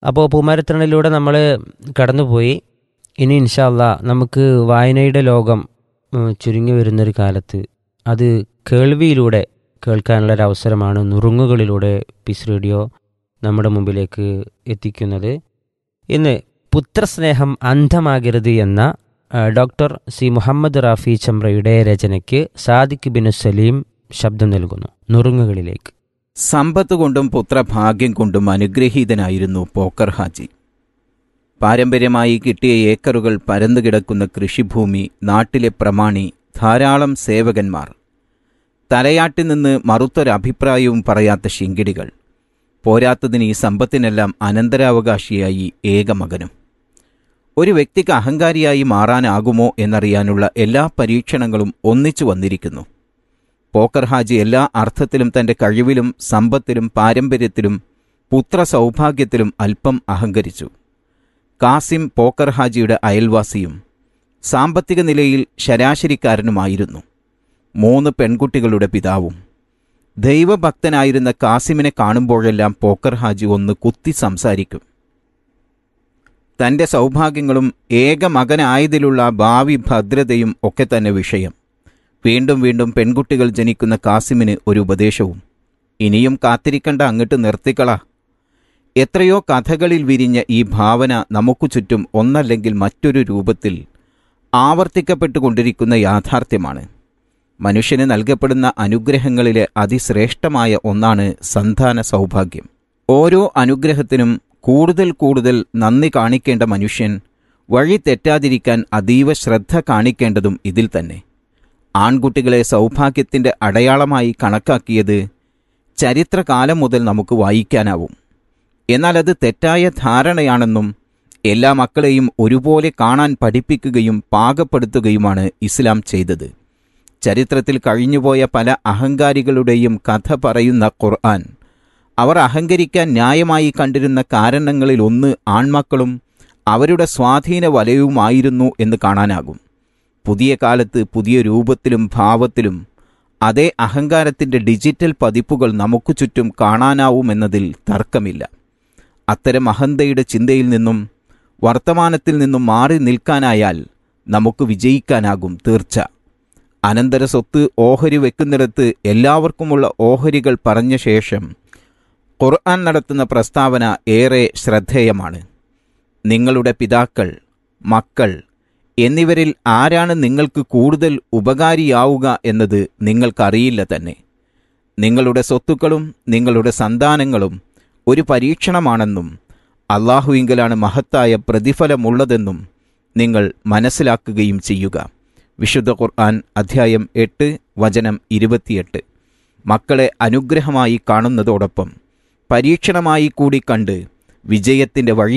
അപ്പോൾ പൂമരത്തിരണിലൂടെ നമ്മൾ കടന്നുപോയി ഇനി ഇൻഷാല്ല നമുക്ക് വായനയുടെ ലോകം ഉം, ചുരുങ്ങി വരുന്നൊരു കാലത്ത് അത് കേൾവിയിലൂടെ കേൾക്കാനുള്ള ഒരു അവസരമാണ് നുറുങ്ങുകളിലൂടെ പീസ് റേഡിയോ നമ്മുടെ മുമ്പിലേക്ക് എത്തിക്കുന്നത് ഇന്ന് പുത്രസ്നേഹം അന്ധമാകരുത് എന്ന ആ, ഡോക്ടർ സി മുഹമ്മദ് റാഫി ചമ്രയുടെ രചനയ്ക്ക് സാദിഖ് ബിൻ സലീം ശബ്ദം നൽകുന്നു നുറുങ്ങുകളിലേക്ക് സമ്പത്ത് കൊണ്ടും പുത്രഭാഗ്യം കൊണ്ടും അനുഗ്രഹീതനായിരുന്നു പോക്കർ ഹാജി പാരമ്പര്യമായി കിട്ടിയ ഏക്കറുകൾ പരന്നുകിടക്കുന്ന കൃഷിഭൂമി നാട്ടിലെ പ്രമാണി ധാരാളം സേവകന്മാർ തലയാട്ടിൽ നിന്ന് മറുത്തൊരഭിപ്രായവും പറയാത്ത ശിങ്കിടികൾ പോരാത്തതിന് ഈ സമ്പത്തിനെല്ലാം അനന്തരാവകാശിയായി ഏക മകനും ഒരു വ്യക്തിക്ക് അഹങ്കാരിയായി മാറാനാകുമോ എന്നറിയാനുള്ള എല്ലാ പരീക്ഷണങ്ങളും ഒന്നിച്ചു വന്നിരിക്കുന്നു പോക്കർ ഹാജി എല്ലാ അർത്ഥത്തിലും തന്റെ കഴിവിലും സമ്പത്തിലും പാരമ്പര്യത്തിലും പുത്ര സൗഭാഗ്യത്തിലും അല്പം അഹങ്കരിച്ചു കാസിം പോക്കർ ഹാജിയുടെ അയൽവാസിയും സാമ്പത്തിക നിലയിൽ ശരാശരിക്കാരനുമായിരുന്നു മൂന്ന് പെൺകുട്ടികളുടെ പിതാവും ദൈവഭക്തനായിരുന്ന കാസിമിനെ കാണുമ്പോഴെല്ലാം പോക്കർ ഹാജി ഒന്ന് കുത്തി സംസാരിക്കും തന്റെ സൗഭാഗ്യങ്ങളും ഏക മകനായതിലുള്ള ഭാവി ഭദ്രതയും ഒക്കെ തന്നെ വിഷയം വീണ്ടും വീണ്ടും പെൺകുട്ടികൾ ജനിക്കുന്ന കാസിമിന് ഒരു ഉപദേശവും ഇനിയും കാത്തിരിക്കണ്ട അങ്ങോട്ട് നിർത്തിക്കള എത്രയോ കഥകളിൽ വിരിഞ്ഞ ഈ ഭാവന നമുക്കു ചുറ്റും ഒന്നല്ലെങ്കിൽ മറ്റൊരു രൂപത്തിൽ ആവർത്തിക്കപ്പെട്ടുകൊണ്ടിരിക്കുന്ന യാഥാർത്ഥ്യമാണ് മനുഷ്യന് നൽകപ്പെടുന്ന അനുഗ്രഹങ്ങളിലെ അതിശ്രേഷ്ഠമായ ഒന്നാണ് സന്താന സൗഭാഗ്യം ഓരോ അനുഗ്രഹത്തിനും കൂടുതൽ കൂടുതൽ നന്ദി കാണിക്കേണ്ട മനുഷ്യൻ വഴി തെറ്റാതിരിക്കാൻ അതീവ ശ്രദ്ധ കാണിക്കേണ്ടതും ഇതിൽ തന്നെ ആൺകുട്ടികളെ സൗഭാഗ്യത്തിന്റെ അടയാളമായി കണക്കാക്കിയത് ചരിത്രകാലം മുതൽ നമുക്ക് വായിക്കാനാവും എന്നാൽ അത് തെറ്റായ ധാരണയാണെന്നും എല്ലാ മക്കളെയും ഒരുപോലെ കാണാൻ പഠിപ്പിക്കുകയും പാകപ്പെടുത്തുകയുമാണ് ഇസ്ലാം ചെയ്തത് ചരിത്രത്തിൽ കഴിഞ്ഞുപോയ പല അഹങ്കാരികളുടെയും കഥ പറയുന്ന ഖുർആൻ അവർ അഹങ്കരിക്കാൻ ന്യായമായി കണ്ടിരുന്ന കാരണങ്ങളിൽ ഒന്ന് ആൺമക്കളും അവരുടെ സ്വാധീന വലയവുമായിരുന്നു എന്ന് കാണാനാകും പുതിയ കാലത്ത് പുതിയ രൂപത്തിലും ഭാവത്തിലും അതേ അഹങ്കാരത്തിൻ്റെ ഡിജിറ്റൽ പതിപ്പുകൾ നമുക്ക് ചുറ്റും കാണാനാവുമെന്നതിൽ തർക്കമില്ല അത്തരം അഹന്തയുടെ ചിന്തയിൽ നിന്നും വർത്തമാനത്തിൽ നിന്നും മാറി നിൽക്കാനായാൽ നമുക്ക് വിജയിക്കാനാകും തീർച്ച അനന്തര സ്വത്ത് ഓഹരി വെക്കുന്നിടത്ത് എല്ലാവർക്കുമുള്ള ഓഹരികൾ പറഞ്ഞ ശേഷം ഖുർആൻ നടത്തുന്ന പ്രസ്താവന ഏറെ ശ്രദ്ധേയമാണ് നിങ്ങളുടെ പിതാക്കൾ മക്കൾ എന്നിവരിൽ ആരാണ് നിങ്ങൾക്ക് കൂടുതൽ ഉപകാരിയാവുക എന്നത് നിങ്ങൾക്കറിയില്ല തന്നെ നിങ്ങളുടെ സ്വത്തുക്കളും നിങ്ങളുടെ സന്താനങ്ങളും ഒരു പരീക്ഷണമാണെന്നും അള്ളാഹുവിങ്കലാണ് മഹത്തായ പ്രതിഫലമുള്ളതെന്നും നിങ്ങൾ മനസ്സിലാക്കുകയും ചെയ്യുക വിശുദ്ധ ഖുർആൻ അധ്യായം എട്ട് വചനം ഇരുപത്തിയെട്ട് മക്കളെ അനുഗ്രഹമായി കാണുന്നതോടൊപ്പം പരീക്ഷണമായി കൂടി കണ്ട് വിജയത്തിൻ്റെ വഴി